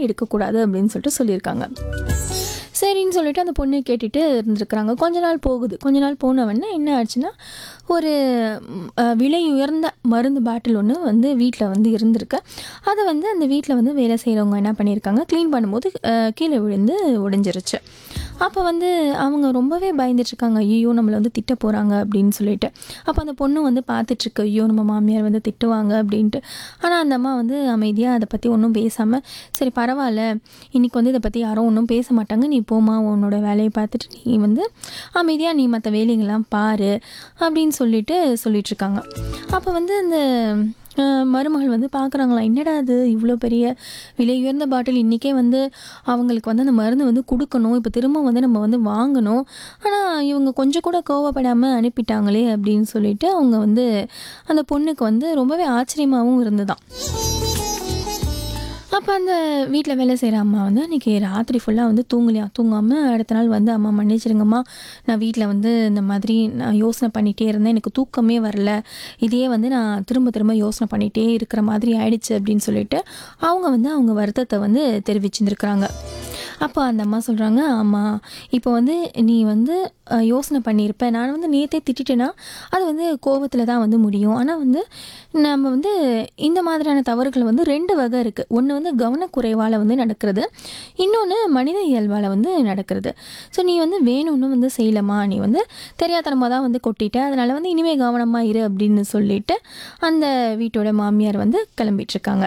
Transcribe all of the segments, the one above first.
எடுக்கக்கூடாது அப்படின்னு சொல்லிட்டு சொல்லியிருக்காங்க சரின்னு சொல்லிட்டு அந்த பொண்ணு கேட்டுட்டு இருந்திருக்கிறாங்க கொஞ்ச நாள் போகுது கொஞ்ச நாள் போனவொடனே என்ன ஆச்சுன்னா ஒரு ம், அஹ், விலை உயர்ந்த மருந்து பாட்டில் ஒன்று வந்து வீட்டில் வந்து இருந்திருக்கு அதை வந்து அந்த வீட்டில் வந்து வேலை செய்கிறவங்க என்ன பண்ணியிருக்காங்க க்ளீன் பண்ணும்போது அஹ், கீழே விழுந்து உடைஞ்சிருச்சு அப்போ வந்து அவங்க ரொம்பவே பயந்துட்டுருக்காங்க ஐயோ நம்மளை வந்து திட்ட போகிறாங்க அப்படின்னு சொல்லிட்டு அப்போ அந்த பொண்ணு வந்து பார்த்துட்ருக்கு ஐயோ நம்ம மாமியார் வந்து திட்டுவாங்க அப்படின்ட்டு ஆனால் அந்த அம்மா வந்து அமைதியாக அதை பற்றி ஒன்றும் பேசாமல் சரி பரவாயில்ல இன்னைக்கு வந்து இதை பற்றி யாரும் ஒன்றும் பேச மாட்டாங்க நீ போமா உன்னோட வேலையை பார்த்துட்டு நீ வந்து அமைதியாக நீ மற்ற வேலைங்கள்லாம் பாரு அப்படின்னு சொல்லிட்டு சொல்லிட்டு இருக்காங்க அப்போ வந்து இந்த அஹ், மருமகள் வந்து பார்க்குறாங்களா என்னடா அது இவ்வளோ பெரிய விலை உயர்ந்த பாட்டில் இன்றைக்கே வந்து அவங்களுக்கு வந்து அந்த மருந்து வந்து கொடுக்கணும் இப்போ திரும்ப வந்து நம்ம வந்து வாங்கணும் ஆனால் இவங்க கொஞ்சம் கூட கோவப்படாமல் அனுப்பிட்டாங்களே அப்படின்னு சொல்லிட்டு அவங்க வந்து அந்த பொண்ணுக்கு வந்து ரொம்பவே ஆச்சரியமாகவும் இருந்துதான் அப்போ அந்த வீட்டில் வேலை செய்கிற அம்மா வந்து அன்றைக்கி ராத்திரி ஃபுல்லாக வந்து தூங்கலையா தூங்காமல் அடுத்த நாள் வந்து அம்மா மன்னிச்சிருங்கம்மா நான் வீட்டில் வந்து இந்த மாதிரி நான் யோசனை பண்ணிகிட்டே இருந்தேன் எனக்கு தூக்கமே வரல இதையே வந்து நான் திரும்ப திரும்ப யோசனை பண்ணிகிட்டே இருக்கிற மாதிரி ஆயிடுச்சு அப்படின்னு சொல்லிட்டு அவங்க வந்து அவங்க வருத்தத்தை வந்து தெரிவிச்சிருந்துருக்குறாங்க அப்போ அந்த அம்மா சொல்கிறாங்க ஆமாம் இப்போ வந்து நீ வந்து அஹ், யோசனை பண்ணியிருப்ப நான் வந்து நேற்றே திட்டிட்டேன்னா அது வந்து கோபத்தில் தான் வந்து முடியும் ஆனால் வந்து நம்ம வந்து இந்த மாதிரியான தவறுகள் வந்து ரெண்டு வகை இருக்குது ஒன்று வந்து கவனக்குறைவால் வந்து நடக்கிறது இன்னொன்று மனித இயல்பால் வந்து நடக்கிறது ஸோ நீ வந்து வேணும்னு வந்து செய்யலமா நீ வந்து தெரியாதனமாக தான் வந்து கொட்டிட்ட அதனால் வந்து இனிமேல் கவனமாக இரு அப்படின்னு சொல்லிட்டு அந்த வீட்டோட மாமியார் வந்து கிளம்பிட்டு இருக்காங்க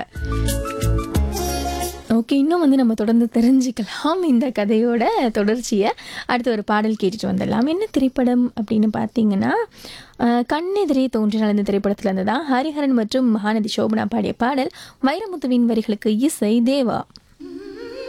ஓகே இன்னும் வந்து நம்ம தொடர்ந்து தெரிஞ்சுக்கலாம் இந்த கதையோட தொடர்ச்சியை அடுத்து ஒரு பாடல் கேட்டுட்டு வந்துடலாம் என்ன திரைப்படம் அப்படின்னு பார்த்தீங்கன்னா அஹ், கண்ணெதிரே தோன்றினால் இந்த திரைப்படத்துல இருந்து தான் ஹரிஹரன் மற்றும் மகாநதி சோபனா பாடிய பாடல் வைரமுத்துவின் வரிகளுக்கு இசை தேவா